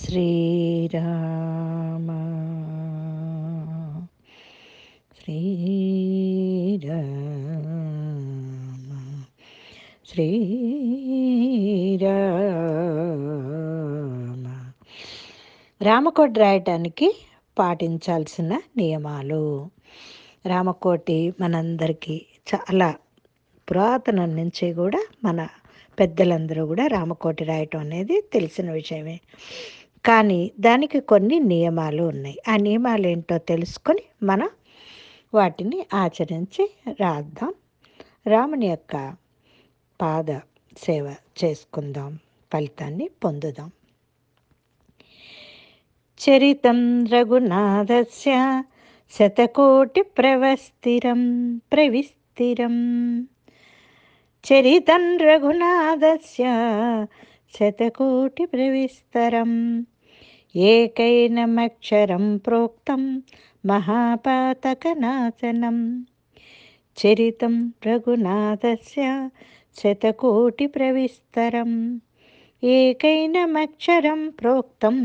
శ్రీరామ శ్రీరామ శ్రీరామ రామకోటి రాయటానికి పాటించాల్సిన నియమాలు రామకోటి మనందరికీ చాలా పురాతనం నుంచి కూడా మన పెద్దలందరూ కూడా రామకోటి రాయటం అనేది తెలిసిన విషయమే కానీ దానికి కొన్ని నియమాలు ఉన్నాయి ఆ నియమాలు ఏంటో తెలుసుకొని మనం వాటిని ఆచరించి రాద్దాం రాముని యొక్క పాద సేవ చేసుకుందాం ఫలితాన్ని పొందుదాం చరితం రఘునాథస్య శతకోటి ప్రవస్థిరం ప్రవిస్థిరం చరితం రఘునాథస్య శతకోటి ప్రవిస్తరం ఏకైనమక్షరం ప్రోక్తం మహాపాతకనాశనం చరితం రఘునాథస్య శతకోటి ప్రవిస్తరం ఏకైనమక్షరం ప్రోక్తం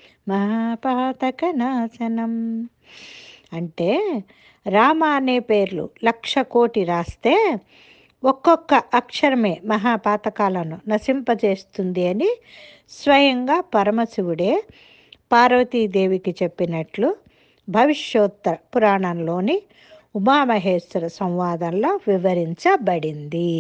మహాపాతకనాశనం అంటే రామ అనే పేర్లు లక్ష కోటి రాస్తే ఒక్కొక్క అక్షరమే మహాపాతకాలను నశింపజేస్తుంది అని స్వయంగా పరమశివుడే పార్వతీదేవికి చెప్పినట్లు భవిష్యోత్తర పురాణంలోని ఉమామహేశ్వర సంవాదంలో వివరించబడింది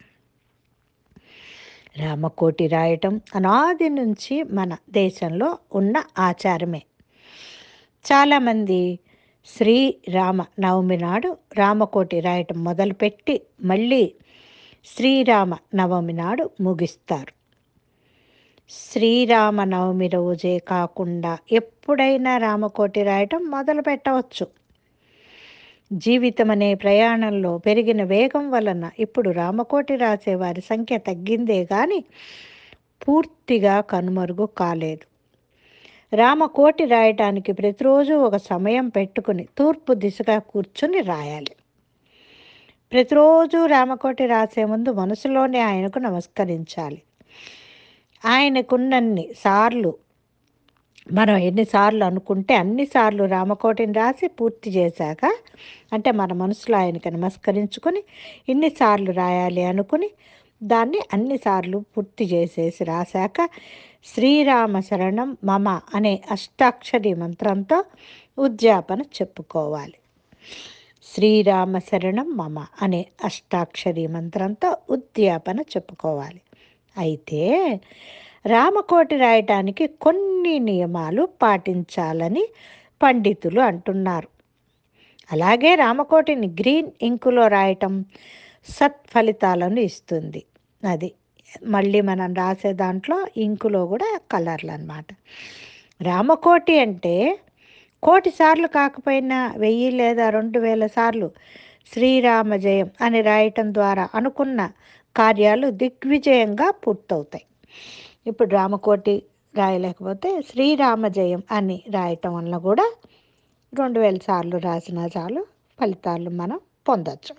రామకోటి రాయటం అనాది నుంచి మన దేశంలో ఉన్న ఆచారమే చాలామంది శ్రీరామ నవమి నాడు రామకోటి రాయటం మొదలుపెట్టి మళ్ళీ శ్రీరామ నవమి నాడు ముగిస్తారు శ్రీరామ నవమి రోజే కాకుండా ఎప్పుడైనా రామకోటి రాయటం మొదలు పెట్టవచ్చు జీవితం అనే ప్రయాణంలో పెరిగిన వేగం వలన ఇప్పుడు రామకోటి రాసే వారి సంఖ్య తగ్గిందే కానీ పూర్తిగా కనుమరుగు కాలేదు రామకోటి రాయటానికి ప్రతిరోజు ఒక సమయం పెట్టుకుని తూర్పు దిశగా కూర్చుని రాయాలి ప్రతిరోజు రామకోటి రాసే ముందు మనసులోనే ఆయనకు నమస్కరించాలి ఆయనకున్నన్ని సార్లు మనం ఎన్నిసార్లు అనుకుంటే అన్నిసార్లు రామకోటిని రాసి పూర్తి చేశాక అంటే మన మనసులో ఆయనకి నమస్కరించుకొని ఇన్నిసార్లు రాయాలి అనుకుని దాన్ని అన్నిసార్లు పూర్తి చేసేసి రాశాక శ్రీరామ శరణం మమ అనే అష్టాక్షరి మంత్రంతో ఉద్యాపన చెప్పుకోవాలి శ్రీరామ శరణం మమ అనే అష్టాక్షరి మంత్రంతో ఉద్యాపన చెప్పుకోవాలి అయితే రామకోటి రాయటానికి కొన్ని నియమాలు పాటించాలని పండితులు అంటున్నారు అలాగే రామకోటిని గ్రీన్ ఇంకులో రాయటం సత్ఫలితాలను ఇస్తుంది అది మళ్ళీ మనం రాసే దాంట్లో ఇంకులో కూడా కలర్లు అనమాట రామకోటి అంటే కోటి సార్లు కాకపోయినా వెయ్యి లేదా రెండు వేల సార్లు శ్రీరామ జయం అని రాయటం ద్వారా అనుకున్న కార్యాలు దిగ్విజయంగా పూర్తవుతాయి ఇప్పుడు రామకోటి రాయలేకపోతే శ్రీరామ జయం అని రాయటం వల్ల కూడా రెండు వేల సార్లు రాసినా చాలు ఫలితాలు మనం పొందొచ్చు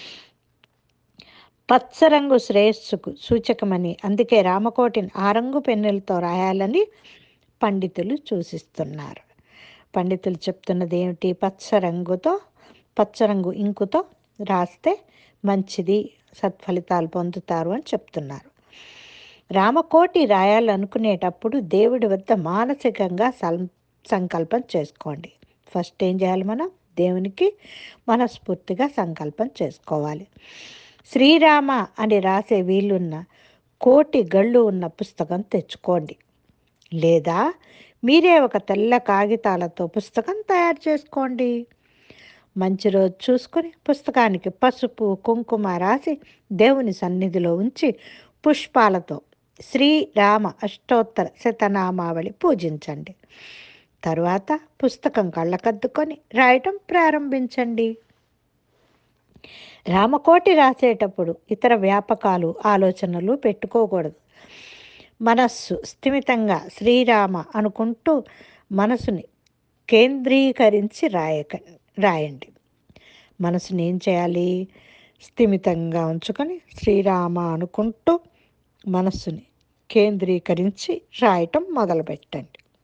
పచ్చరంగు శ్రేయస్సుకు సూచకమని అందుకే రామకోటిని ఆ రంగు పెన్నులతో రాయాలని పండితులు సూచిస్తున్నారు పండితులు చెప్తున్నది ఏమిటి పచ్చరంగుతో పచ్చరంగు ఇంకుతో రాస్తే మంచిది సత్ఫలితాలు పొందుతారు అని చెప్తున్నారు రామకోటి రాయాలనుకునేటప్పుడు దేవుడి వద్ద మానసికంగా సం సంకల్పం చేసుకోండి ఫస్ట్ ఏం చేయాలి మనం దేవునికి మనస్ఫూర్తిగా సంకల్పం చేసుకోవాలి శ్రీరామ అని రాసే వీలున్న కోటి గళ్ళు ఉన్న పుస్తకం తెచ్చుకోండి లేదా మీరే ఒక తెల్ల కాగితాలతో పుస్తకం తయారు చేసుకోండి మంచి రోజు చూసుకొని పుస్తకానికి పసుపు కుంకుమ రాసి దేవుని సన్నిధిలో ఉంచి పుష్పాలతో శ్రీరామ అష్టోత్తర శతనామావళి పూజించండి తరువాత పుస్తకం కళ్ళకద్దుకొని రాయటం ప్రారంభించండి రామకోటి రాసేటప్పుడు ఇతర వ్యాపకాలు ఆలోచనలు పెట్టుకోకూడదు మనస్సు స్థిమితంగా శ్రీరామ అనుకుంటూ మనసుని కేంద్రీకరించి రాయక రాయండి మనసుని ఏం చేయాలి స్థిమితంగా ఉంచుకొని శ్రీరామ అనుకుంటూ మనస్సుని కేంద్రీకరించి రాయటం మొదలుపెట్టండి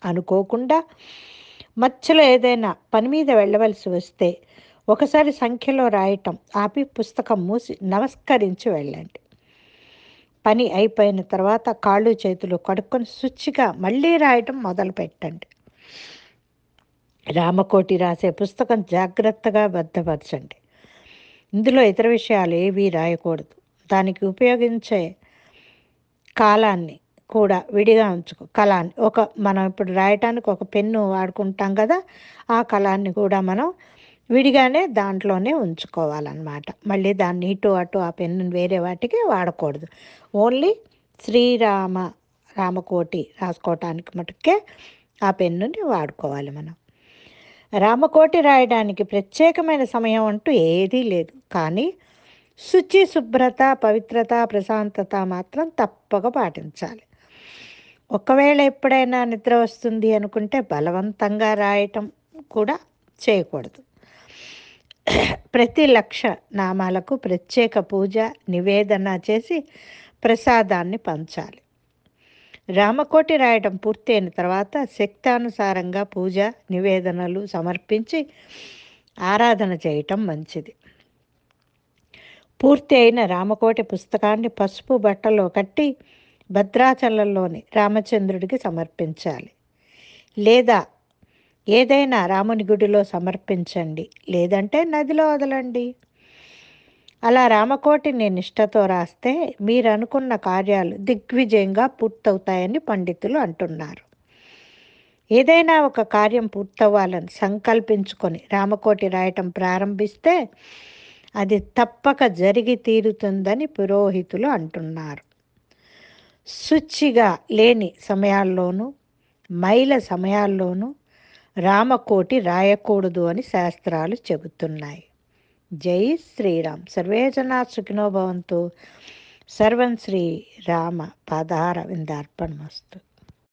అనుకోకుండా మధ్యలో ఏదైనా పని మీద వెళ్ళవలసి వస్తే ఒకసారి సంఖ్యలో రాయటం ఆపి పుస్తకం మూసి నమస్కరించి వెళ్ళండి పని అయిపోయిన తర్వాత కాళ్ళు చేతులు కడుక్కొని శుచిగా మళ్ళీ రాయటం మొదలు పెట్టండి రామకోటి రాసే పుస్తకం జాగ్రత్తగా భద్రపరచండి ఇందులో ఇతర విషయాలు ఏవీ రాయకూడదు దానికి ఉపయోగించే కాలాన్ని కూడా విడిగా ఉంచుకో కళాన్ని ఒక మనం ఇప్పుడు రాయటానికి ఒక పెన్ను వాడుకుంటాం కదా ఆ కళాన్ని కూడా మనం విడిగానే దాంట్లోనే ఉంచుకోవాలన్నమాట మళ్ళీ దాన్ని ఇటు అటు ఆ పెన్ను వేరే వాటికి వాడకూడదు ఓన్లీ శ్రీరామ రామకోటి రాసుకోవటానికి మటుకే ఆ పెన్నుని వాడుకోవాలి మనం రామకోటి రాయడానికి ప్రత్యేకమైన సమయం అంటూ ఏదీ లేదు కానీ శుచి శుభ్రత పవిత్రత ప్రశాంతత మాత్రం తప్పక పాటించాలి ఒకవేళ ఎప్పుడైనా నిద్ర వస్తుంది అనుకుంటే బలవంతంగా రాయటం కూడా చేయకూడదు ప్రతి లక్ష నామాలకు ప్రత్యేక పూజ నివేదన చేసి ప్రసాదాన్ని పంచాలి రామకోటి రాయడం పూర్తయిన తర్వాత శక్తానుసారంగా పూజ నివేదనలు సమర్పించి ఆరాధన చేయటం మంచిది పూర్తి అయిన రామకోటి పుస్తకాన్ని పసుపు బట్టలో కట్టి భద్రాచలంలోని రామచంద్రుడికి సమర్పించాలి లేదా ఏదైనా రాముని గుడిలో సమర్పించండి లేదంటే నదిలో వదలండి అలా రామకోటిని నిష్ఠతో రాస్తే మీరు అనుకున్న కార్యాలు దిగ్విజయంగా పూర్తవుతాయని పండితులు అంటున్నారు ఏదైనా ఒక కార్యం పూర్తవ్వాలని సంకల్పించుకొని రామకోటి రాయటం ప్రారంభిస్తే అది తప్పక జరిగి తీరుతుందని పురోహితులు అంటున్నారు శుచిగా లేని సమయాల్లోనూ మైల సమయాల్లోనూ రామకోటి రాయకూడదు అని శాస్త్రాలు చెబుతున్నాయి జై శ్రీరామ్ సర్వే జనా సుఖినో భవంతు సర్వం శ్రీ రామ పాదార విందార్పణమస్తు